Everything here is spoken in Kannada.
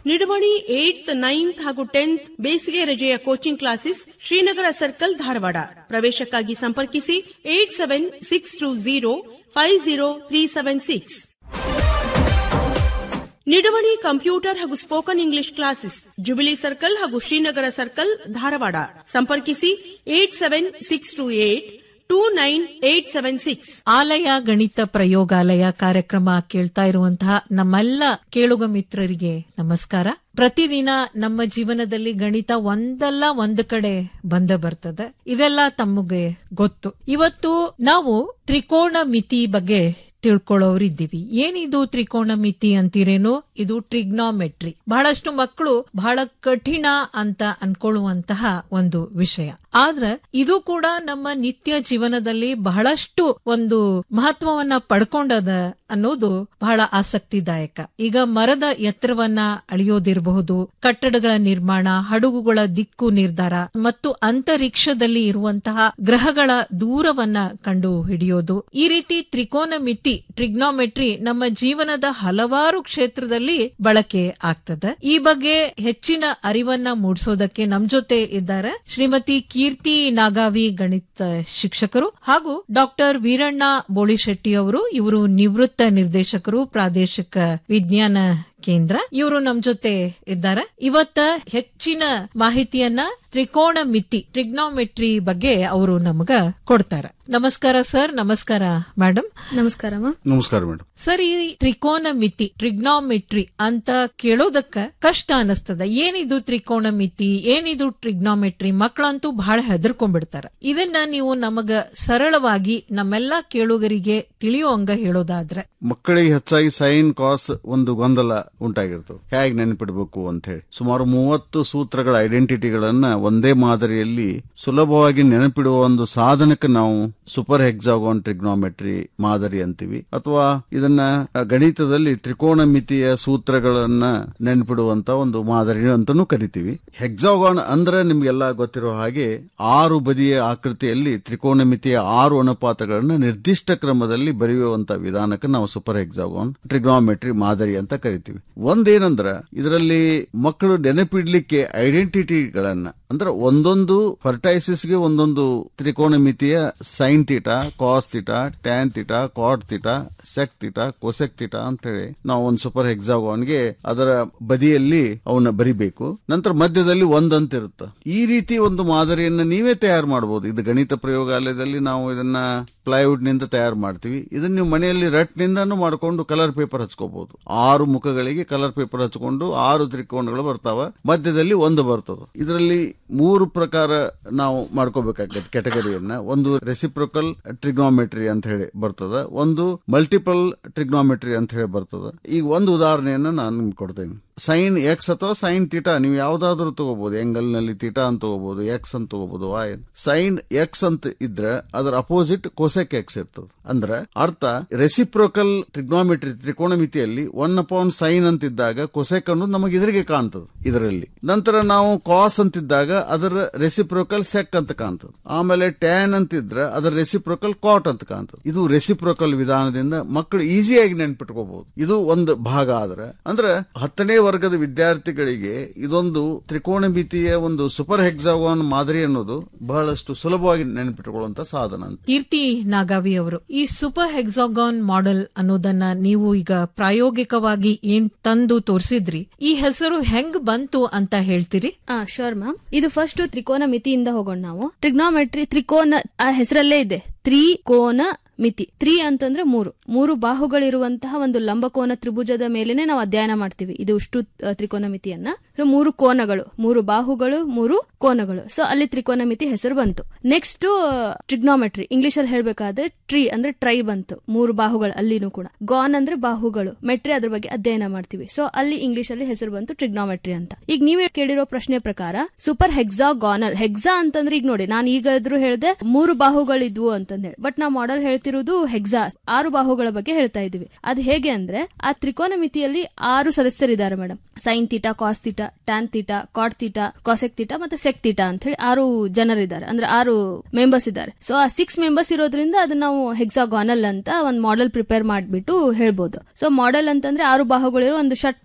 ನಿಡವಣಿ ಏಟ್ ನೈನ್ತ್ ಹಾಗೂ ಟೆಂತ್ ಬೇಸಿಗೆ ರಜೆಯ coaching classes Srinagar circle Dharwad ಪ್ರವೇಶಕ್ಕಾಗಿ ಸಂಪರ್ಕಿಸಿ eight seven six two zero five zero three seven six Nidavani computer ಹಾಗೂ spoken English classes jubilee circle ಹಾಗೂ ಶ್ರೀನಗರ ಸರ್ಕಲ್ ಧಾರವಾಡ ಸಂಪರ್ಕಿಸಿ eight seven six two eight two nine eight seven six ಆಲಯ ಗಣಿತ ಪ್ರಯೋಗಾಲಯ ಕಾರ್ಯಕ್ರಮ ಕೇಳ್ತಾ ಇರುವಂತಹ ನಮ್ಮೆಲ್ಲ ಕೇಳುಗ ಮಿತ್ರರಿಗೆ ನಮಸ್ಕಾರ ಪ್ರತಿದಿನ ನಮ್ಮ ಜೀವನದಲ್ಲಿ ಗಣಿತ ಒಂದಲ್ಲ ಒಂದು ಕಡೆ ಬಂದ ಬರ್ತದೆ ಇದೆಲ್ಲ ತಮಗೆ ಗೊತ್ತು ಇವತ್ತು ನಾವು ತ್ರಿಕೋಣ ಮಿತಿ ಬಗ್ಗೆ ತಿಳ್ಕೊಳ್ಳೋರಿದ್ದೀವಿ ಏನಿದು ತ್ರಿಕೋಣ ಮಿತಿ ಅಂತೀರೇನು ಇದು ಟ್ರಿಗ್ನಾಮೆಟ್ರಿ ಬಹಳಷ್ಟು ಮಕ್ಕಳು ಬಹಳ ಕಠಿಣ ಅಂತ ಅನ್ಕೊಳ್ಳುವಂತಹ ಒಂದು ವಿಷಯ ಆದ್ರೆ ಇದು ಕೂಡ ನಮ್ಮ ನಿತ್ಯ ಜೀವನದಲ್ಲಿ ಬಹಳಷ್ಟು ಒಂದು ಮಹತ್ವವನ್ನ ಪಡ್ಕೊಂಡದ ಅನ್ನೋದು ಬಹಳ ಆಸಕ್ತಿದಾಯಕ ಈಗ ಮರದ ಎತ್ತರವನ್ನ ಅಳಿಯೋದಿರಬಹುದು ಕಟ್ಟಡಗಳ ನಿರ್ಮಾಣ ಹಡಗುಗಳ ದಿಕ್ಕು ನಿರ್ಧಾರ ಮತ್ತು ಅಂತರಿಕ್ಷದಲ್ಲಿ ಇರುವಂತಹ ಗ್ರಹಗಳ ದೂರವನ್ನ ಕಂಡು ಹಿಡಿಯೋದು ಈ ರೀತಿ ತ್ರಿಕೋನ ಮಿತಿ ಟ್ರಿಗ್ನಾಮೆಟ್ರಿ ನಮ್ಮ ಜೀವನದ ಹಲವಾರು ಕ್ಷೇತ್ರದಲ್ಲಿ ಬಳಕೆ ಆಗ್ತದೆ ಈ ಬಗ್ಗೆ ಹೆಚ್ಚಿನ ಅರಿವನ್ನ ಮೂಡಿಸೋದಕ್ಕೆ ನಮ್ ಜೊತೆ ಇದ್ದಾರೆ ಶ್ರೀಮತಿ ಕೀರ್ತಿ ನಾಗಾವಿ ಗಣಿತ ಶಿಕ್ಷಕರು ಹಾಗೂ ಡಾಕ್ಟರ್ ವೀರಣ್ಣ ಬೋಳಿಶೆಟ್ಟಿ ಅವರು ಇವರು ನಿವೃತ್ತ ನಿರ್ದೇಶಕರು ಪ್ರಾದೇಶಿಕ ವಿಜ್ಞಾನ ಕೇಂದ್ರ ಇವರು ನಮ್ ಜೊತೆ ಇದ್ದಾರೆ ಇವತ್ತ ಹೆಚ್ಚಿನ ಮಾಹಿತಿಯನ್ನ ತ್ರಿಕೋಣ ಮಿತಿ ಟ್ರಿಗ್ನಾಮೆಟ್ರಿ ಬಗ್ಗೆ ಅವರು ನಮಗ ಕೊಡ್ತಾರೆ ನಮಸ್ಕಾರ ಸರ್ ನಮಸ್ಕಾರ ಮೇಡಮ್ ನಮಸ್ಕಾರಮ್ಮ ನಮಸ್ಕಾರ ಮೇಡಮ್ ಸರ್ ಈ ತ್ರಿಕೋನ ಮಿತಿ ಟ್ರಿಗ್ನಾಮೆಟ್ರಿ ಅಂತ ಕೇಳೋದಕ್ಕ ಕಷ್ಟ ಅನಸ್ತದ ಏನಿದು ತ್ರಿಕೋನ ಮಿತಿ ಏನಿದು ಟ್ರಿಗ್ನಾಮೆಟ್ರಿ ಮಕ್ಕಳಂತೂ ಬಹಳ ಹೆದರ್ಕೊಂಡ್ಬಿಡ್ತಾರ ಇದನ್ನ ನೀವು ನಮಗ ಸರಳವಾಗಿ ನಮ್ಮೆಲ್ಲಾ ಕೇಳುಗರಿಗೆ ತಿಳಿಯುವಂಗ ಹೇಳೋದಾದ್ರೆ ಮಕ್ಕಳಿಗೆ ಹೆಚ್ಚಾಗಿ ಸೈನ್ ಕಾಸ್ ಒಂದು ಗೊಂದಲ ಉಂಟಾಗಿರ್ತವೆ ಹೇಗೆ ನೆನಪಿಡಬೇಕು ಅಂತ ಹೇಳಿ ಸುಮಾರು ಮೂವತ್ತು ಸೂತ್ರಗಳ ಐಡೆಂಟಿಟಿಗಳನ್ನ ಒಂದೇ ಮಾದರಿಯಲ್ಲಿ ಸುಲಭವಾಗಿ ನೆನಪಿಡುವ ಒಂದು ಸಾಧನಕ್ಕೆ ನಾವು ಸೂಪರ್ ಹೆಕ್ಸಾಗೋನ್ ಟ್ರಿಗ್ನಾಮೆಟ್ರಿ ಮಾದರಿ ಅಂತೀವಿ ಅಥವಾ ಇದನ್ನ ಗಣಿತದಲ್ಲಿ ತ್ರಿಕೋಣ ಮಿತಿಯ ಸೂತ್ರಗಳನ್ನ ನೆನಪಿಡುವಂತ ಒಂದು ಮಾದರಿ ಅಂತಾನೂ ಕರಿತೀವಿ ಹೆಕ್ಸಾಗೋನ್ ಅಂದ್ರೆ ನಿಮ್ಗೆಲ್ಲ ಗೊತ್ತಿರೋ ಹಾಗೆ ಆರು ಬದಿಯ ಆಕೃತಿಯಲ್ಲಿ ತ್ರಿಕೋಣ ಮಿತಿಯ ಆರು ಅನುಪಾತಗಳನ್ನ ನಿರ್ದಿಷ್ಟ ಕ್ರಮದಲ್ಲಿ ಬರೆಯುವಂತ ವಿಧಾನಕ್ಕೆ ನಾವು ಸೂಪರ್ ಹೆಕ್ಸಾಗೋನ್ ಟ್ರಿಗ್ನಾಮೆಟ್ರಿ ಮಾದರಿ ಅಂತ ಕರಿತೀವಿ ಒಂದೇನಂದ್ರ ಇದರಲ್ಲಿ ಮಕ್ಕಳು ನೆನಪಿಡ್ಲಿಕ್ಕೆ ಐಡೆಂಟಿಟಿಗಳನ್ನ ಅಂದ್ರೆ ಒಂದೊಂದು ಫರ್ಟೈಸಿಸ್ಗೆ ಒಂದೊಂದು ತ್ರಿಕೋಣ ಮಿತಿಯ sine theta cos theta tan theta cot theta sec theta cosec theta ಅಂತ ಹೇಳಿ ನಾವು ಒಂದು ಸೂಪರ್ ಹೆಕ್ಸಾಗೋನ್ಗೆ ಅದರ ಬದಿಯಲ್ಲಿ ಅವನ್ನ ಬರಿಬೇಕು ನಂತರ ಮಧ್ಯದಲ್ಲಿ ಒಂದಂತ ಇರುತ್ತೆ ಈ ರೀತಿ ಒಂದು ಮಾದರಿಯನ್ನ ನೀವೇ ತಯಾರು ಮಾಡಬಹುದು ಇದು ಗಣಿತ ಪ್ರಯೋಗಾಲಯದಲ್ಲಿ ನಾವು ಇದನ್ನ ಪ್ಲೈವುಡ್ ನಿಂದ ತಯಾರು ಮಾಡ್ತೀವಿ ಇದನ್ನ ನೀವು ಮನೆಯಲ್ಲಿ ರಟ್ ನಿಂದಾನು ಮಾಡ್ಕೊಂಡು ಕಲರ್ ಪೇಪರ್ ಹಚ್ಕೋಬಹುದು ಆರು ಮುಖಗಳಿಗೆ ಕಲರ್ ಪೇಪರ್ ಹಚ್ಕೊಂಡು ಆರು ತ್ರಿಕೋನಗಳು ಬರ್ತಾವ ಮಧ್ಯದಲ್ಲಿ ಒಂದು ಬರ್ತದ ಇದರಲ್ಲಿ ಮೂರು ಪ್ರಕಾರ ನಾವು ಮಾಡ್ಕೋಬೇಕಾಗತ್ತೆ ಕೆಟಗರಿಯನ್ನ ಒಂದು ರೆಸಿಪ್ರೊಕಲ್ ಟ್ರಿಗ್ನಾಮೆಟ್ರಿ ಅಂತ ಹೇಳಿ ಬರ್ತದ ಒಂದು ಮಲ್ಟಿಪಲ್ ಟ್ರಿಗ್ನಾಮೆಟ್ರಿ ಅಂತ ಹೇಳಿ ಬರ್ತದ ಈಗ ಒಂದು ಉದಾಹರಣೆಯನ್ನ ನಾನು ನಿಮ್ಗೆ ಕೊಡ್ತೇನೆ ಸೈನ್ ಎಕ್ಸ್ ಅಥವಾ ಸೈನ್ ತೀಟಾ ನೀವು ಯಾವ್ದಾದ್ರು ತಗೋಬಹುದು ಎಂಗಲ್ ನಲ್ಲಿ ತೀಟಾ ಅಂತ ತಗೋಬಹುದು ಎಕ್ಸ್ ಅಂತ ತಗೋಬಹುದು ವಾಯ್ ಸೈನ್ ಎಕ್ಸ್ ಅಂತ ಇದ್ರೆ ಅದರ ಅಪೋಸಿಟ್ ಕೋಸೆಕ್ ಎಕ್ಸ್ ಇರ್ತದೆ ಅಂದ್ರೆ ಅರ್ಥ ರೆಸಿಪ್ರೋಕಲ್ ಟ್ರಿಗ್ನಾಮೆಟ್ರಿ ತ್ರಿಕೋಣಮಿತಿಯಲ್ಲಿ ಒನ್ ಅಪಾನ್ ಸೈನ್ ಅಂತಿದ್ದಾಗ ಕೊಸೆಕ್ ಅನ್ನೋದು ನಮಗೆ ಎದುರಿಗೆ ಕಾಣ್ತದೆ ಇದರಲ್ಲಿ ನಂತರ ನಾವು ಕಾಸ್ ಅಂತಿದ್ದಾಗ ಅದರ ರೆಸಿಪ್ರೋಕಲ್ ಸೆಕ್ ಅಂತ ಕಾಣ್ತದೆ ಆಮೇಲೆ ಟ್ಯಾನ್ ಅಂತಿದ್ರೆ ಅದರ ರೆಸಿಪ್ರೋಕಲ್ ಕಾಟ್ ಅಂತ ಕಾಣ್ತದೆ ಇದು ರೆಸಿಪ್ರೋಕಲ್ ವಿಧಾನದಿಂದ ಮಕ್ಕಳು ಈಸಿಯಾಗಿ ನೆನ್ಪಿಟ್ಕೋಬಹುದು ಇದು ಒಂದು ಭಾಗ ಆದ್ರೆ ಅಂದ್ರೆ ಹತ್ತನೇ ವರ್ಗದ ವಿದ್ಯಾರ್ಥಿಗಳಿಗೆ ಇದೊಂದು ತ್ರಿಕೋಣಮಿತಿಯ ಒಂದು ಸೂಪರ್ ಹೆಕ್ಸಾಗೋನ್ ಮಾದರಿ ಅನ್ನೋದು ಬಹಳಷ್ಟು ಸುಲಭವಾಗಿ ನೆನಪಿಟ್ಟುಕೊಳ್ಳುವಂತ ಸಾಧನ ಅಂತ ಕೀರ್ತಿ ನಾಗಾವಿ ಅವರು ಈ ಸೂಪರ್ ಹೆಕ್ಸಾಗಾನ್ ಮಾಡೆಲ್ ಅನ್ನೋದನ್ನ ನೀವು ಈಗ ಪ್ರಾಯೋಗಿಕವಾಗಿ ಏನ್ ತಂದು ತೋರಿಸಿದ್ರಿ ಈ ಹೆಸರು ಹೆಂಗ್ ಬಂತು ಅಂತ ಹೇಳ್ತೀರಿ ಆ ಶೋರ್ ಮ್ಯಾಮ್ ಇದು ಫಸ್ಟ್ ತ್ರಿಕೋನ ಮಿತಿಯಿಂದ ಹೋಗೋಣ ನಾವು ಟ್ರಿಗ್ನಾಮೆಟ್ರಿ ತ್ರಿಕೋನ ಆ ಹೆಸರಲ್ಲೇ ಇದೆ ತ್ರಿಕೋನ ಮಿತಿ ತ್ರಿ ಅಂತಂದ್ರೆ ಮೂರು ಮೂರು ಬಾಹುಗಳಿರುವಂತಹ ಒಂದು ಲಂಬಕೋನ ತ್ರಿಭುಜದ ಮೇಲೆನೆ ನಾವು ಅಧ್ಯಯನ ಮಾಡ್ತೀವಿ ಇದು ಇಷ್ಟು ಆ, ತ್ರಿಕೋನ ಮಿತಿಯನ್ನ So, ಮೂರು ಕೋನಗಳು ಮೂರು ಬಾಹುಗಳು ಮೂರು ಕೋನಗಳು ಸೊ ಅಲ್ಲಿ ತ್ರಿಕೋನ ಮಿತಿ ಹೆಸರು ಬಂತು ನೆಕ್ಸ್ಟ್ ಟ್ರಿಗ್ನಾಮೆಟ್ರಿ ಇಂಗ್ಲಿಷ್ ಅಲ್ಲಿ ಹೇಳ್ಬೇಕಾದ್ರೆ ಟ್ರೀ ಅಂದ್ರೆ ಟ್ರೈ ಬಂತು ಮೂರು ಬಾಹುಗಳು ಅಲ್ಲಿನೂ ಕೂಡ ಗಾನ್ ಅಂದ್ರೆ ಬಾಹುಗಳು ಮೆಟ್ರಿ ಅದ್ರ ಬಗ್ಗೆ ಅಧ್ಯಯನ ಮಾಡ್ತೀವಿ ಸೊ ಅಲ್ಲಿ ಇಂಗ್ಲಿಷ್ ಅಲ್ಲಿ ಹೆಸರು ಬಂತು ಟ್ರಿಗ್ನಾಮೆಟ್ರಿ ಅಂತ ಈಗ ನೀವೇ ಕೇಳಿರೋ ಪ್ರಶ್ನೆ ಪ್ರಕಾರ ಸೂಪರ್ ಹೆಕ್ಸಾಗಾನಲ್ ಹೆಕ್ಸಾ ಅಂತಂದ್ರೆ ಈಗ ನೋಡಿ ನಾನು ಈಗಾದ್ರೂ ಹೇಳ್ದೆ ಮೂರು ಬಾಹುಗಳಿದ್ವು ಅಂತಂದ್ ಹೇಳಿ ಬಟ್ ನಾವು ಮಾಡೆಲ್ ಹೇಳ್ತಿರೋದು ಹೆಕ್ಸಾ ಆರು ಬಾಹುಗಳ ಬಗ್ಗೆ ಹೇಳ್ತಾ ಇದೀವಿ ಅದು ಹೇಗೆ ಅಂದ್ರೆ ಆ ತ್ರಿಕೋನ ಮಿತಿಯಲ್ಲಿ ಆರು ಸದಸ್ಯರಿದ್ದಾರೆ madam sine theta cos theta tan theta cot theta cosec theta ಮತ್ತೆ ಸೆಕ್ ತೀಟಾ ಅಂತ ಹೇಳಿ ಆರು ಜನರಿದ್ದಾರೆ ಅಂದ್ರೆ ಆರು ಮೆಂಬರ್ಸ್ ಇದ್ದಾರೆ ಸೊ ಆ ಸಿಕ್ಸ್ ಮೆಂಬರ್ಸ್ ಇರೋದ್ರಿಂದ ಅದನ್ನ ನಾವು ಹೆಕ್ಸಾಗಾನಲ್ ಅಂತ ಒಂದು ಮಾಡೆಲ್ ಪ್ರಿಪೇರ್ ಮಾಡ್ಬಿಟ್ಟು ಹೇಳ್ಬೋದು ಸೊ ಮಾಡೆಲ್ ಅಂತಂದ್ರೆ ಆರು ಬಾಹುಗಳಿರೋ ಒಂದು ಷಟ್